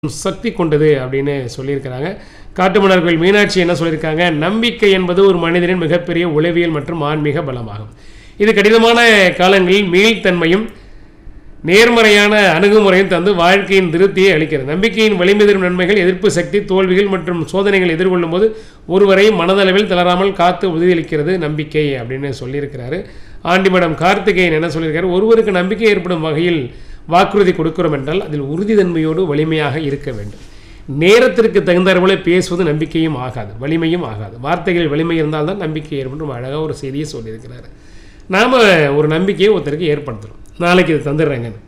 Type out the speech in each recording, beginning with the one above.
சக்தி கொண்டது அப்படின்னு சொல்லியிருக்கிறாங்க காட்டுமன்னார் கோயில் மீனாட்சி என்ன சொல்லியிருக்காங்க நம்பிக்கை என்பது ஒரு மனிதனின் மிகப்பெரிய உளவியல் மற்றும் ஆன்மீக பலமாகும் இது கடினமான காலங்களில் மீள்தன்மையும் நேர்மறையான அணுகுமுறையும் தந்து வாழ்க்கையின் திருப்தியை அளிக்கிறது நம்பிக்கையின் வலிமை தரும் நன்மைகள் எதிர்ப்பு சக்தி தோல்விகள் மற்றும் சோதனைகள் எதிர்கொள்ளும் போது ஒருவரை மனதளவில் தளராமல் காத்து உறுதியளிக்கிறது நம்பிக்கை அப்படின்னு சொல்லியிருக்கிறாரு ஆண்டிமடம் கார்த்திகேயன் என்ன சொல்லியிருக்காரு ஒருவருக்கு நம்பிக்கை ஏற்படும் வகையில் வாக்குறுதி கொடுக்கிறோம் என்றால் அதில் உறுதித்தன்மையோடு வலிமையாக இருக்க வேண்டும் நேரத்திற்கு தகுந்தாற்போல பேசுவது நம்பிக்கையும் ஆகாது வலிமையும் ஆகாது வார்த்தைகளில் வலிமை இருந்தால்தான் நம்பிக்கை ஏற்படும் ரொம்ப அழகாக ஒரு செய்தியை சொல்லியிருக்கிறாரு நாம் ஒரு நம்பிக்கையை ஒருத்தருக்கு ஏற்படுத்துகிறோம் நாளைக்கு இது தந்துடுறேங்கன்னு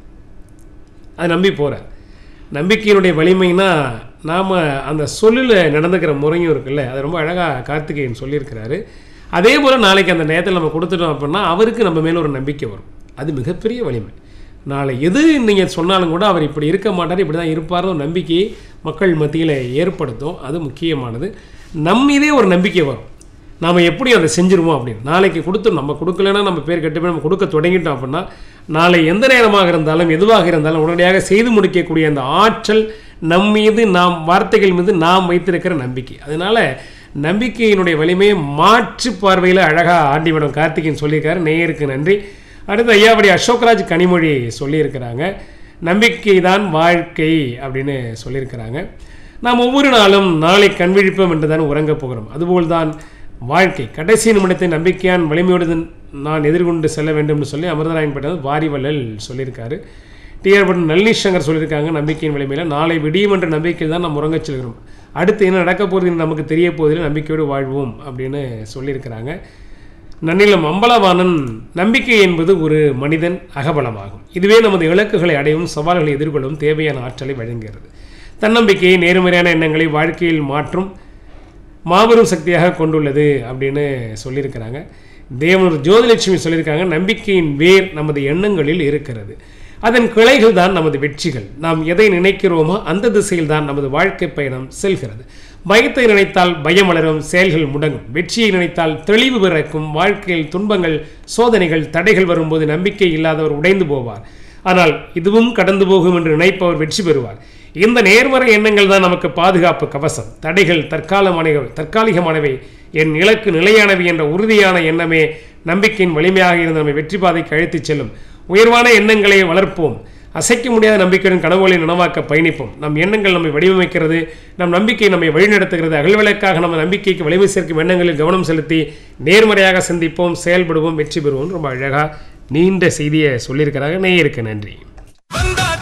அதை நம்பி போகிறார் நம்பிக்கையினுடைய வலிமைனா நாம் அந்த சொல்லில் நடந்துக்கிற முறையும் இருக்குல்ல அது ரொம்ப அழகாக கார்த்திகேயன் சொல்லியிருக்கிறாரு அதே போல் நாளைக்கு அந்த நேரத்தில் நம்ம கொடுத்துட்டோம் அப்படின்னா அவருக்கு நம்ம மேலே ஒரு நம்பிக்கை வரும் அது மிகப்பெரிய வலிமை நாளை எது நீங்கள் சொன்னாலும் கூட அவர் இப்படி இருக்க மாட்டார் இப்படி தான் இருப்பார் ஒரு நம்பிக்கையை மக்கள் மத்தியில் ஏற்படுத்தும் அது முக்கியமானது நம் மீதே ஒரு நம்பிக்கை வரும் நாம் எப்படி அதை செஞ்சுருவோம் அப்படின்னு நாளைக்கு கொடுத்து நம்ம கொடுக்கலன்னா நம்ம பேர் கட்டு போய் நம்ம கொடுக்க தொடங்கிட்டோம் அப்படின்னா நாளை எந்த நேரமாக இருந்தாலும் எதுவாக இருந்தாலும் உடனடியாக செய்து முடிக்கக்கூடிய அந்த ஆற்றல் நம் மீது நாம் வார்த்தைகள் மீது நாம் வைத்திருக்கிற நம்பிக்கை அதனால நம்பிக்கையினுடைய வலிமையை மாற்று பார்வையில் அழகாக ஆண்டிவிடம் கார்த்திகேயன் சொல்லியிருக்காரு நேயருக்கு நன்றி அடுத்து ஐயாபடி அசோக்ராஜ் கனிமொழி சொல்லியிருக்கிறாங்க நம்பிக்கை தான் வாழ்க்கை அப்படின்னு சொல்லியிருக்கிறாங்க நாம் ஒவ்வொரு நாளும் நாளை கண்விழிப்போம் என்று தான் உறங்கப் போகிறோம் அதுபோல் தான் வாழ்க்கை கடைசி நிமிடத்தை நம்பிக்கையான் வலிமையோடு நான் எதிர்கொண்டு செல்ல வேண்டும்னு சொல்லி அமிர்தராயன் பட்டது வாரிவள்ளல் சொல்லியிருக்காரு டிஆர் பட்டன் நளினி சங்கர் சொல்லியிருக்காங்க நம்பிக்கையின் வலிமையில் நாளை விடியும் என்ற நம்பிக்கையில் தான் நம்ம உறங்கச் செல்கிறோம் அடுத்து என்ன நடக்க போகுதுன்னு நமக்கு தெரிய போவதில் நம்பிக்கையோடு வாழ்வோம் அப்படின்னு சொல்லியிருக்கிறாங்க நன்னிலம் அம்பலவாணன் நம்பிக்கை என்பது ஒரு மனிதன் அகபலமாகும் இதுவே நமது இலக்குகளை அடையவும் சவால்களை எதிர்கொள்ளவும் தேவையான ஆற்றலை வழங்குகிறது தன்னம்பிக்கையை நேர்மறையான எண்ணங்களை வாழ்க்கையில் மாற்றும் மாபெரும் சக்தியாக கொண்டுள்ளது அப்படின்னு சொல்லியிருக்கிறாங்க தேவனூர் ஜோதிலட்சுமி சொல்லியிருக்காங்க நம்பிக்கையின் வேர் நமது எண்ணங்களில் இருக்கிறது அதன் கிளைகள் தான் நமது வெற்றிகள் நாம் எதை நினைக்கிறோமோ அந்த திசையில் தான் நமது வாழ்க்கை பயணம் செல்கிறது பயத்தை நினைத்தால் பயம் வளரும் செயல்கள் முடங்கும் வெற்றியை நினைத்தால் தெளிவு பிறக்கும் வாழ்க்கையில் துன்பங்கள் சோதனைகள் தடைகள் வரும்போது நம்பிக்கை இல்லாதவர் உடைந்து போவார் ஆனால் இதுவும் கடந்து போகும் என்று நினைப்பவர் வெற்றி பெறுவார் இந்த நேர்மறை எண்ணங்கள் தான் நமக்கு பாதுகாப்பு கவசம் தடைகள் தற்காலமானவை தற்காலிகமானவை என் இலக்கு நிலையானவை என்ற உறுதியான எண்ணமே நம்பிக்கையின் வலிமையாக இருந்து நம்மை வெற்றி பாதைக்கு அழைத்துச் செல்லும் உயர்வான எண்ணங்களை வளர்ப்போம் அசைக்க முடியாத நம்பிக்கையுடன் கனவுகளை நனவாக்க பயணிப்போம் நம் எண்ணங்கள் நம்மை வடிவமைக்கிறது நம் நம்பிக்கை நம்மை வழிநடத்துகிறது அகழ்விளக்காக நம்ம நம்பிக்கைக்கு வலிமை சேர்க்கும் எண்ணங்களில் கவனம் செலுத்தி நேர்மறையாக சிந்திப்போம் செயல்படுவோம் வெற்றி பெறுவோம் ரொம்ப அழகாக நீண்ட செய்தியை சொல்லியிருக்கிறாங்க நேயருக்கு நன்றி